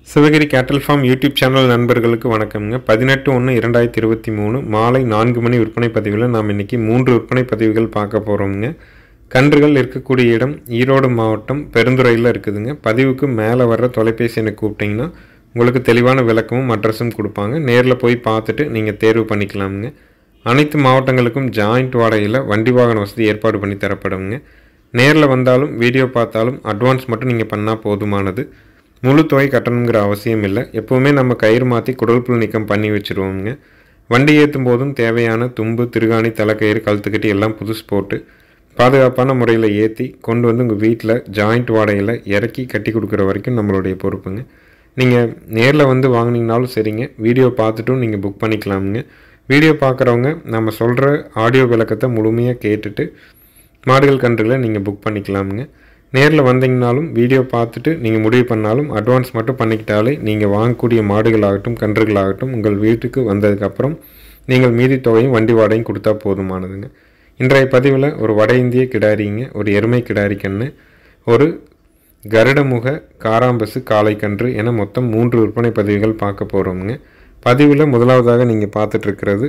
சிவகிரி கேட்டல் form YouTube channel நண்பர்களுக்கு வணக்கம்ங்க பதினெட்டு ஒன்று இரண்டாயிரத்தி இருபத்தி மூணு மாலை நான்கு மணி விற்பனை பதிவில் நாம் இன்றைக்கி மூன்று விற்பனை பதிவுகள் பார்க்க போகிறோம்ங்க கன்றுகள் இருக்கக்கூடிய இடம் ஈரோடு மாவட்டம் பெருந்துறையில் இருக்குதுங்க பதிவுக்கு மேலே வர்ற தொலைபேசி எனக்கு கூப்பிட்டிங்கன்னா உங்களுக்கு தெளிவான விளக்கமும் அட்ரஸும் கொடுப்பாங்க நேரில் போய் பார்த்துட்டு நீங்கள் தேர்வு பண்ணிக்கலாமுங்க அனைத்து மாவட்டங்களுக்கும் ஜாயிண்ட் வாடகையில் வண்டி வாகன வசதி ஏற்பாடு பண்ணி தரப்படுங்க நேரில் வந்தாலும் வீடியோ பார்த்தாலும் அட்வான்ஸ் மட்டும் நீங்கள் பண்ணால் போதுமானது முழு தொகை கட்டணுங்கிற அவசியம் இல்லை எப்போவுமே நம்ம கயிறு மாற்றி குடல் புல் நீக்கம் பண்ணி வச்சுருவோங்க வண்டி ஏற்றும் போதும் தேவையான தும்பு திருகாணி தலைக்கயிறு கழுத்துக்கட்டி எல்லாம் புதுசு போட்டு பாதுகாப்பான முறையில் ஏற்றி கொண்டு வந்து உங்கள் வீட்டில் ஜாயிண்ட் வாடகையில் இறக்கி கட்டி கொடுக்குற வரைக்கும் நம்மளுடைய பொறுப்புங்க நீங்கள் நேரில் வந்து வாங்கினீங்கனாலும் சரிங்க வீடியோ பார்த்துட்டும் நீங்கள் புக் பண்ணிக்கலாமுங்க வீடியோ பார்க்குறவங்க நம்ம சொல்கிற ஆடியோ விளக்கத்தை முழுமையாக கேட்டுட்டு மாடுகள் கன்றுகளை நீங்கள் புக் பண்ணிக்கலாமுங்க நேரில் வந்தீங்கனாலும் வீடியோ பார்த்துட்டு நீங்கள் முடிவு பண்ணாலும் அட்வான்ஸ் மட்டும் பண்ணிக்கிட்டாலே நீங்கள் வாங்கக்கூடிய மாடுகளாகட்டும் கன்றுகளாகட்டும் உங்கள் வீட்டுக்கு வந்ததுக்கப்புறம் நீங்கள் மீதி தொகையும் வண்டி வாடகையும் கொடுத்தா போதுமானதுங்க இன்றைய பதிவில் ஒரு வட இந்திய கிடாரிங்க ஒரு எருமை கிடாரி கன்று ஒரு கருடமுக காராம்பசு காளைக்கன்று என மொத்தம் மூன்று விற்பனை பதிவுகள் பார்க்க போகிறோமுங்க பதிவில் முதலாவதாக நீங்கள் பார்த்துட்ருக்கிறது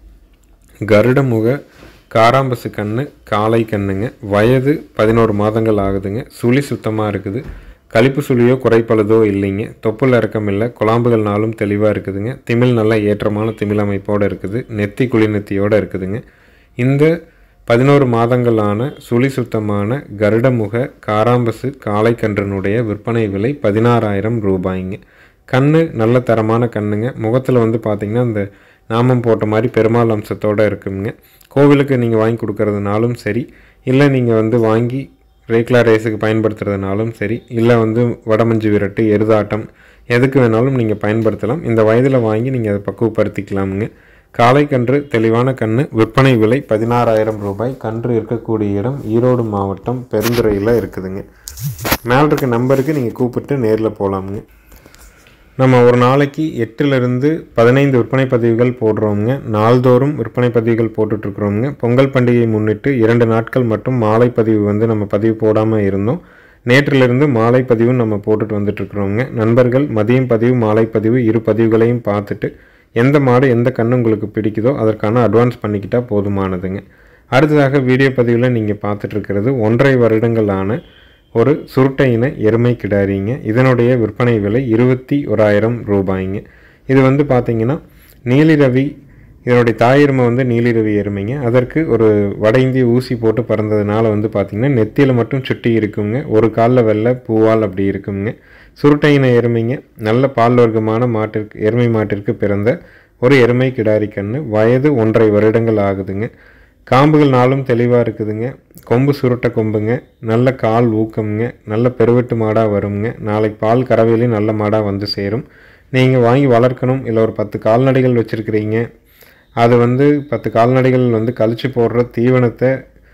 கருடமுக காராம்பசு கன்று காளை கண்ணுங்க வயது பதினோரு மாதங்கள் ஆகுதுங்க சுழி சுத்தமாக இருக்குது கழிப்பு சுழியோ குறைப்பழுதோ இல்லைங்க தொப்புள் இறக்கம் இல்லை குழாம்புகள் நாளும் தெளிவாக இருக்குதுங்க திமிழ் நல்ல ஏற்றமான திமிழ் அமைப்போடு இருக்குது நெத்தி குழி நெத்தியோடு இருக்குதுங்க இந்த பதினோரு மாதங்களான சுழி சுத்தமான கருடமுக காராம்பசு காளைக்கன்றனுடைய விற்பனை விலை பதினாறாயிரம் ரூபாய்ங்க கண்ணு நல்ல தரமான கண்ணுங்க முகத்தில் வந்து பார்த்திங்கன்னா அந்த நாமம் போட்ட மாதிரி பெருமாள் அம்சத்தோடு இருக்குங்க கோவிலுக்கு நீங்கள் வாங்கி கொடுக்கறதுனாலும் சரி இல்லை நீங்கள் வந்து வாங்கி ரெகுலர் ரேஸுக்கு பயன்படுத்துறதுனாலும் சரி இல்லை வந்து வடமஞ்சு விரட்டு எருதாட்டம் எதுக்கு வேணாலும் நீங்கள் பயன்படுத்தலாம் இந்த வயதில் வாங்கி நீங்கள் அதை பக்குவப்படுத்திக்கலாமுங்க காளை கன்று தெளிவான கன்று விற்பனை விலை பதினாறாயிரம் ரூபாய் கன்று இருக்கக்கூடிய இடம் ஈரோடு மாவட்டம் பெருந்துறையில் இருக்குதுங்க மேல் இருக்க நம்பருக்கு நீங்கள் கூப்பிட்டு நேரில் போகலாமுங்க நம்ம ஒரு நாளைக்கு எட்டுலேருந்து பதினைந்து விற்பனை பதிவுகள் போடுறோங்க நாள்தோறும் விற்பனை பதிவுகள் போட்டுட்ருக்குறோங்க பொங்கல் பண்டிகையை முன்னிட்டு இரண்டு நாட்கள் மட்டும் மாலை பதிவு வந்து நம்ம பதிவு போடாமல் இருந்தோம் நேற்றிலிருந்து மாலை பதிவும் நம்ம போட்டுட்டு வந்துட்டுருக்குறோங்க நண்பர்கள் மதியம் பதிவு மாலை பதிவு இரு பதிவுகளையும் பார்த்துட்டு எந்த மாடு எந்த கண்ணு உங்களுக்கு பிடிக்குதோ அதற்கான அட்வான்ஸ் பண்ணிக்கிட்டால் போதுமானதுங்க அடுத்ததாக வீடியோ பதிவில் நீங்கள் பார்த்துட்ருக்கிறது ஒன்றரை வருடங்களான ஒரு சுருட்டை இன எருமை கிடாரிங்க இதனுடைய விற்பனை விலை இருபத்தி ஓராயிரம் ரூபாய்ங்க இது வந்து பார்த்திங்கன்னா நீலிரவி இதனுடைய தாயெருமை வந்து நீலிரவி எருமைங்க அதற்கு ஒரு வட இந்திய ஊசி போட்டு பறந்ததுனால வந்து பார்த்திங்கன்னா நெத்தியில் மட்டும் சுட்டி இருக்குங்க ஒரு காலில் வெள்ளை பூவால் அப்படி இருக்குங்க சுருட்டை இன எருமைங்க நல்ல பால் வர்க்கமான மாட்டிற்கு எருமை மாட்டிற்கு பிறந்த ஒரு எருமை கிடாரி கன்று வயது ஒன்றரை வருடங்கள் ஆகுதுங்க காம்புகள் நாளும் தெளிவாக இருக்குதுங்க கொம்பு சுருட்ட கொம்புங்க நல்ல கால் ஊக்கம்ங்க நல்ல பெருவெட்டு மாடாக வருங்க நாளைக்கு பால் கறவையிலையும் நல்ல மாடாக வந்து சேரும் நீங்கள் வாங்கி வளர்க்கணும் இல்லை ஒரு பத்து கால்நடைகள் வச்சுருக்கிறீங்க அது வந்து பத்து கால்நடைகள் வந்து கழிச்சு போடுற தீவனத்தை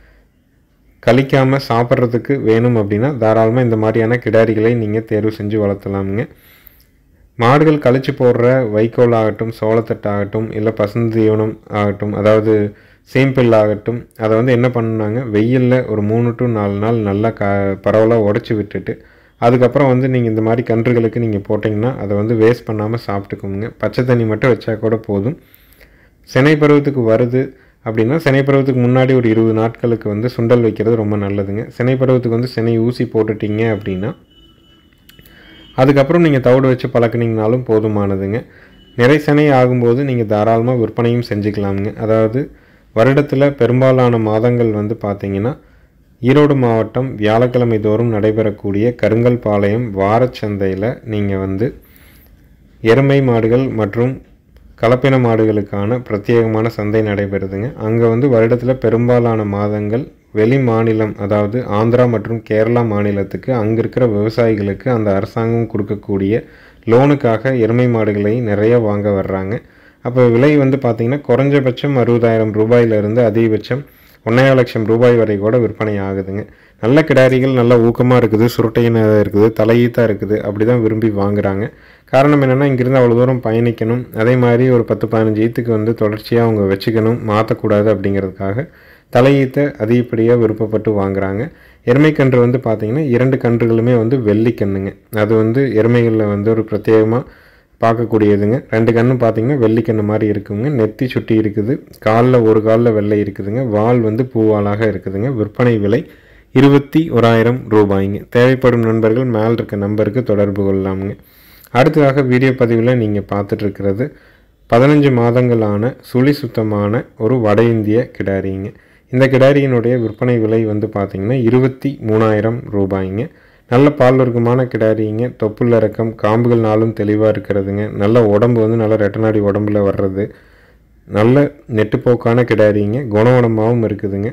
கழிக்காமல் சாப்பிட்றதுக்கு வேணும் அப்படின்னா தாராளமாக இந்த மாதிரியான கிடாரிகளை நீங்கள் தேர்வு செஞ்சு வளர்த்தலாமுங்க மாடுகள் கழிச்சு போடுற வைக்கோல் ஆகட்டும் சோளத்தட்டாகட்டும் இல்லை பசுந்து தீவனம் ஆகட்டும் அதாவது சேம்பிள் ஆகட்டும் அதை வந்து என்ன பண்ணாங்க வெயிலில் ஒரு மூணு டு நாலு நாள் நல்லா க பரவலாக உடச்சி விட்டுட்டு அதுக்கப்புறம் வந்து நீங்கள் இந்த மாதிரி கன்றுகளுக்கு நீங்கள் போட்டிங்கன்னா அதை வந்து வேஸ்ட் பண்ணாமல் சாப்பிட்டுக்கோங்க பச்சை தண்ணி மட்டும் வச்சா கூட போதும் சினை பருவத்துக்கு வருது அப்படின்னா சினை பருவத்துக்கு முன்னாடி ஒரு இருபது நாட்களுக்கு வந்து சுண்டல் வைக்கிறது ரொம்ப நல்லதுங்க சினை பருவத்துக்கு வந்து சினை ஊசி போட்டுட்டீங்க அப்படின்னா அதுக்கப்புறம் நீங்கள் தவிடு வச்சு பழக்கினீங்கனாலும் போதுமானதுங்க நிறை சினை ஆகும்போது நீங்கள் தாராளமாக விற்பனையும் செஞ்சுக்கலாமுங்க அதாவது வருடத்தில் பெரும்பாலான மாதங்கள் வந்து பார்த்திங்கன்னா ஈரோடு மாவட்டம் வியாழக்கிழமை தோறும் நடைபெறக்கூடிய கருங்கல் பாளையம் வாரச்சந்தையில் நீங்கள் வந்து எருமை மாடுகள் மற்றும் கலப்பின மாடுகளுக்கான பிரத்யேகமான சந்தை நடைபெறுதுங்க அங்கே வந்து வருடத்தில் பெரும்பாலான மாதங்கள் வெளி மாநிலம் அதாவது ஆந்திரா மற்றும் கேரளா மாநிலத்துக்கு அங்கே இருக்கிற விவசாயிகளுக்கு அந்த அரசாங்கம் கொடுக்கக்கூடிய லோனுக்காக எருமை மாடுகளை நிறைய வாங்க வர்றாங்க அப்போ விலை வந்து பார்த்திங்கன்னா குறைஞ்சபட்சம் அறுபதாயிரம் ரூபாயிலிருந்து அதிகபட்சம் ஒன்றரை லட்சம் ரூபாய் வரை கூட விற்பனை ஆகுதுங்க நல்ல கிடாரிகள் நல்ல ஊக்கமாக இருக்குது சுருட்டையினாக இருக்குது தலையீத்தாக இருக்குது அப்படி தான் விரும்பி வாங்குறாங்க காரணம் என்னென்னா இங்கேருந்து அவ்வளோ தூரம் பயணிக்கணும் அதே மாதிரி ஒரு பத்து பதினஞ்சு ஈத்துக்கு வந்து தொடர்ச்சியாக அவங்க வச்சுக்கணும் மாற்றக்கூடாது அப்படிங்கிறதுக்காக தலையீத்தை அதிகப்படியாக விருப்பப்பட்டு வாங்குறாங்க எருமைக்கன்று வந்து பார்த்திங்கன்னா இரண்டு கன்றுகளுமே வந்து வெள்ளிக்கண்ணுங்க அது வந்து எருமைகளில் வந்து ஒரு பிரத்யேகமாக பார்க்கக்கூடியதுங்க ரெண்டு கண்ணும் பார்த்தீங்கன்னா வெள்ளிக்கண்ணு மாதிரி இருக்குங்க நெத்தி சுட்டி இருக்குது காலில் ஒரு காலில் வெள்ளை இருக்குதுங்க வால் வந்து பூவாலாக இருக்குதுங்க விற்பனை விலை இருபத்தி ஓராயிரம் ரூபாய்ங்க தேவைப்படும் நண்பர்கள் மேல் இருக்க நம்பருக்கு தொடர்பு கொள்ளலாமுங்க அடுத்ததாக வீடியோ பதிவில் நீங்கள் பார்த்துட்ருக்கிறது பதினஞ்சு மாதங்களான சுழி சுத்தமான ஒரு வட இந்திய கிடாரிங்க இந்த கிடாரியினுடைய விற்பனை விலை வந்து பார்த்திங்கன்னா இருபத்தி மூணாயிரம் ரூபாய்ங்க நல்ல பால் வர்க்கமான கிடாரிங்க தொப்புள்ள இறக்கம் காம்புகள் நாளும் தெளிவாக இருக்கிறதுங்க நல்ல உடம்பு வந்து நல்ல ரெட்டநாடி உடம்புல வர்றது நல்ல நெட்டுப்போக்கான கிடாரிங்க குணவனமாகவும் இருக்குதுங்க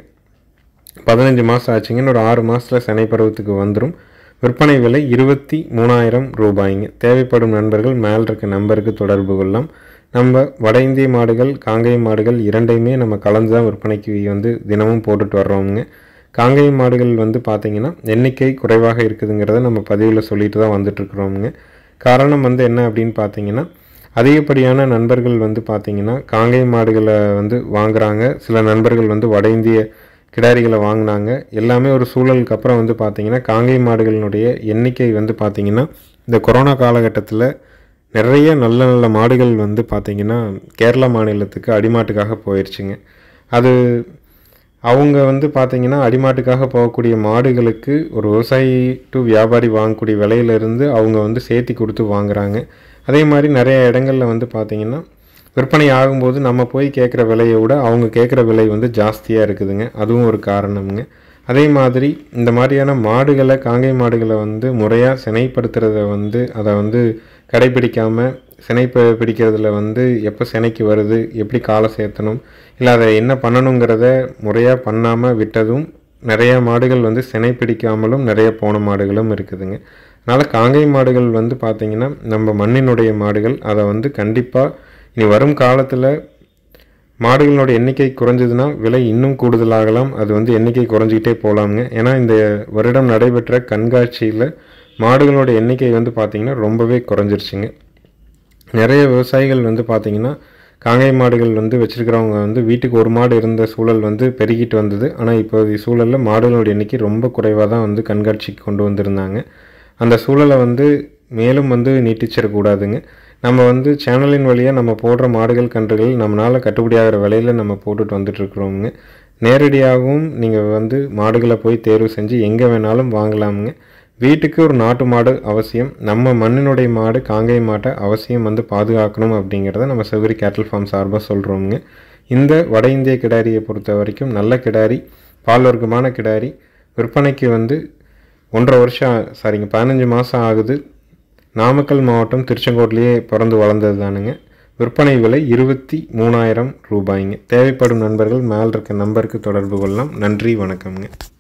பதினஞ்சு மாதம் ஆச்சுங்கன்னு ஒரு ஆறு மாதத்தில் சனை பருவத்துக்கு வந்துடும் விற்பனை விலை இருபத்தி மூணாயிரம் ரூபாய்ங்க தேவைப்படும் நண்பர்கள் மேல் இருக்க நம்பருக்கு தொடர்பு கொள்ளலாம் நம்ம வட இந்திய மாடுகள் காங்கேய மாடுகள் இரண்டையுமே நம்ம கலந்து தான் விற்பனைக்கு வந்து தினமும் போட்டுட்டு வர்றோமுங்க காங்கேய மாடுகள் வந்து பார்த்திங்கன்னா எண்ணிக்கை குறைவாக இருக்குதுங்கிறத நம்ம பதிவில் சொல்லிட்டு தான் வந்துட்டுருக்குறோமுங்க காரணம் வந்து என்ன அப்படின்னு பார்த்தீங்கன்னா அதிகப்படியான நண்பர்கள் வந்து பார்த்திங்கன்னா காங்கேய மாடுகளை வந்து வாங்குறாங்க சில நண்பர்கள் வந்து வட இந்திய கிடாரிகளை வாங்கினாங்க எல்லாமே ஒரு சூழலுக்கு அப்புறம் வந்து பார்த்திங்கன்னா காங்கேய மாடுகளினுடைய எண்ணிக்கை வந்து பார்த்திங்கன்னா இந்த கொரோனா காலகட்டத்தில் நிறைய நல்ல நல்ல மாடுகள் வந்து பார்த்திங்கன்னா கேரளா மாநிலத்துக்கு அடிமாட்டுக்காக போயிடுச்சுங்க அது அவங்க வந்து பார்த்திங்கன்னா அடிமாட்டுக்காக போகக்கூடிய மாடுகளுக்கு ஒரு விவசாயி டு வியாபாரி வாங்கக்கூடிய விலையிலேருந்து அவங்க வந்து சேர்த்தி கொடுத்து வாங்குறாங்க அதே மாதிரி நிறைய இடங்களில் வந்து பார்த்திங்கன்னா விற்பனை ஆகும்போது நம்ம போய் கேட்குற விலையை விட அவங்க கேட்குற விலை வந்து ஜாஸ்தியாக இருக்குதுங்க அதுவும் ஒரு காரணம்ங்க அதே மாதிரி இந்த மாதிரியான மாடுகளை காங்கை மாடுகளை வந்து முறையாக சினைப்படுத்துறத வந்து அதை வந்து கடைபிடிக்காமல் சினை ப- பிடிக்கிறதுல வந்து எப்போ சினைக்கு வருது எப்படி காலை சேர்த்தணும் இல்லை அதை என்ன பண்ணணுங்கிறத முறையாக பண்ணாமல் விட்டதும் நிறைய மாடுகள் வந்து சினை பிடிக்காமலும் நிறைய போன மாடுகளும் இருக்குதுங்க அதனால் காங்கை மாடுகள் வந்து பார்த்திங்கன்னா நம்ம மண்ணினுடைய மாடுகள் அதை வந்து கண்டிப்பாக இனி வரும் காலத்தில் மாடுகளோட எண்ணிக்கை குறைஞ்சதுன்னா விலை இன்னும் கூடுதலாகலாம் அது வந்து எண்ணிக்கை குறைஞ்சிக்கிட்டே போகலாமுங்க ஏன்னா இந்த வருடம் நடைபெற்ற கண்காட்சியில் மாடுகளோட எண்ணிக்கை வந்து பார்த்திங்கன்னா ரொம்பவே குறைஞ்சிருச்சுங்க நிறைய விவசாயிகள் வந்து பார்த்திங்கன்னா காங்கை மாடுகள் வந்து வச்சுருக்கிறவங்க வந்து வீட்டுக்கு ஒரு மாடு இருந்த சூழல் வந்து பெருகிட்டு வந்தது ஆனால் இப்போதைய சூழலில் மாடுகளோட எண்ணிக்கை ரொம்ப குறைவாக தான் வந்து கண்காட்சிக்கு கொண்டு வந்திருந்தாங்க அந்த சூழலை வந்து மேலும் வந்து நீட்டிச்சிடக்கூடாதுங்க நம்ம வந்து சேனலின் வழியாக நம்ம போடுற மாடுகள் கன்றுகள் நம்மளால் கட்டுப்படியாகிற விலையில் நம்ம போட்டுட்டு வந்துட்டுருக்குறோமுங்க நேரடியாகவும் நீங்கள் வந்து மாடுகளை போய் தேர்வு செஞ்சு எங்கே வேணாலும் வாங்கலாமுங்க வீட்டுக்கு ஒரு நாட்டு மாடு அவசியம் நம்ம மண்ணினுடைய மாடு காங்கேய மாட்டை அவசியம் வந்து பாதுகாக்கணும் அப்படிங்கிறத நம்ம சிவகிரி கேட்டல் ஃபார்ம் சார்பாக சொல்கிறோமுங்க இந்த வட இந்திய கிடாரியை பொறுத்த வரைக்கும் நல்ல கிடாரி பால் வர்க்கமான கிடாரி விற்பனைக்கு வந்து ஒன்றரை வருஷம் சாரிங்க பதினஞ்சு மாதம் ஆகுது நாமக்கல் மாவட்டம் திருச்செங்கோட்லேயே பிறந்து வளர்ந்தது தானுங்க விற்பனை விலை இருபத்தி மூணாயிரம் ரூபாய்ங்க தேவைப்படும் நண்பர்கள் மேல் இருக்க நம்பருக்கு தொடர்பு கொள்ளலாம் நன்றி வணக்கம்ங்க